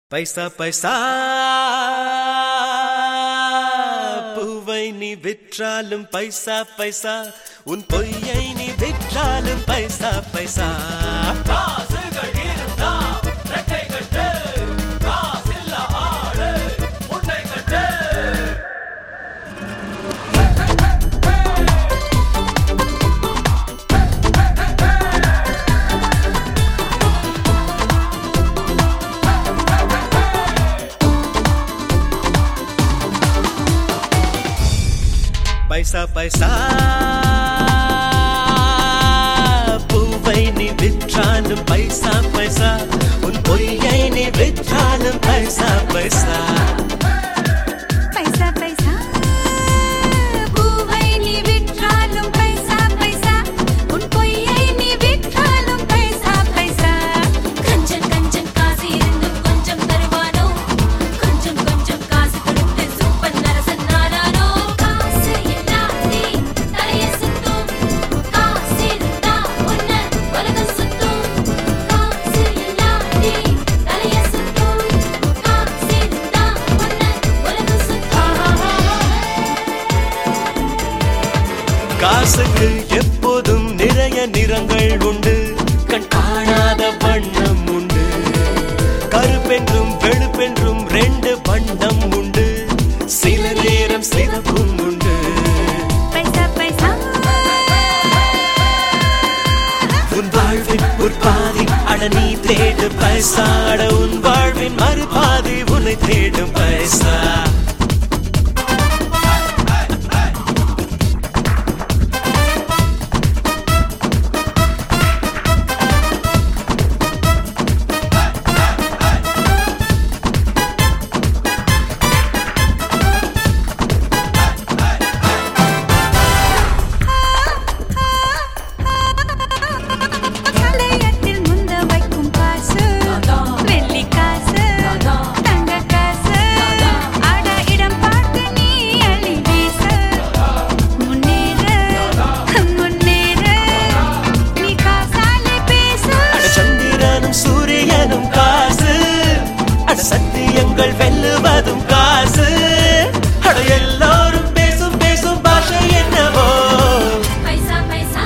பைசா பைசா பூவை நீ விற்றாலும் பைசா பைசா உன் பொய்யை நீ விற்றாலும் பைசா பைசா காசுகள் இருந்தா ரெட்டை கட்டு காசில்ல ஆளு உன்னை கட்டு பைசா பைசா பூவை நீ விற்றாலும் பைசா பைசா உன் பொய்யை நீ விற்றாலும் பைசா பைசா பைசா பைசா பூவை நீ விற்றாலும் பைசா பைசா உன் பொய்யை நீ விற்றாலும் பைசா பைசா கஞ்சன் கஞ்சன் காசு இருந்தும் கொஞ்சம் தருவானோ கொஞ்சம் கொஞ்சம் காசு கொடுத்து சூப்பர் நரசன் நானானோ காசு இல்லாதே தலைய சுத்தும் காசு இருந்தா உன்ன உலகம் சுத்தும் காசு இல்லாதே தலைய சுத்தும் காசு இருந்தா உன்ன உலகம் சுத்தும் காசுக்கு எப்போதும் நிறைய நிறங்கள் உண்டு கண் காணாத வண்ணம் உண்டு கருப்பென்றும் வெளுப்பென்றும் ரெண்டு வண்ணம் உண்டு சில நேரம் சிறப்பும் உண்டு பைசா பைசா உன் வாழ்வின் ஒரு பாதி அட நீ தேடு பைசா அட உன் வாழ்வின் மறுபாதி உன்னை தேடும் பைசா கலையத்தில் முந்த வைக்கும் காசு வெள்ளி காசு தங்க காசு அட இடம் பார்த்து நீ அள்ளி வீசு முன்னேற முன்னேற நீ காசாலே பேசு அட சந்திரனும் சூரியனும் காசு அட சத்தியங்கள் வெல்லுவதும் காசு அட எல்லாரும் பேசும் பேசும் பாஷை என்னவோ பைசா பைசா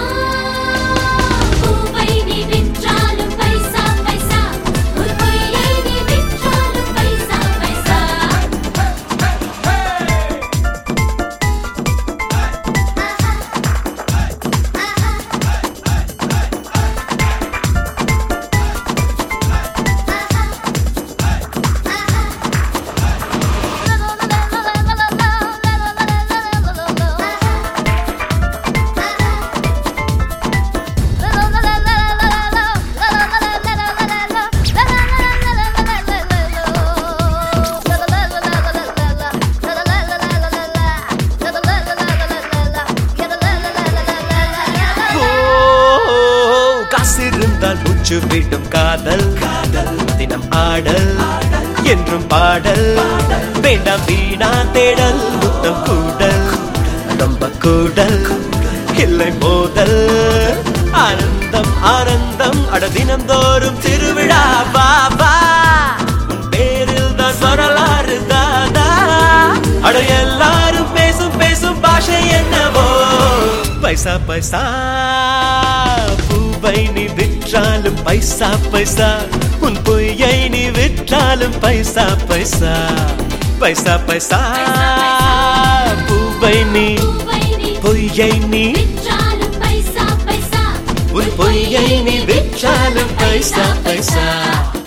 பூவை நீ விற்றாலும் பைசா பைசா ஒரு பொய்யை நீ விற்றாலும் பைசா பைசா ஓ, காசு இருந்தால் மூச்சு விடும் காதல் காதல் தினம் ஆடல் என்றும் பாடல் வேண்டாம் வீணா தேடல் முத்தம் கூடல் ரொம்ப கூடல் இல்லை மோதல் ஆனந்தம் ஆனந்தம் அட தினம்தோறும் திருவிழா வா வா உன் பேரில் தான் வரலாறு தாதா அட எல்லாரும் பேசும் பேசும் பாஷை என்னவோ பைசா பைசா பூவை நீ விற்றாலும் பைசா பைசா உன் பொய்யை நீ விற்றாலும் பைசா பைசா பைசா பைசா பூவை நீ பொய்யை நீ உன் பொய்யை நீ விற்றாலும் பைசா பைசா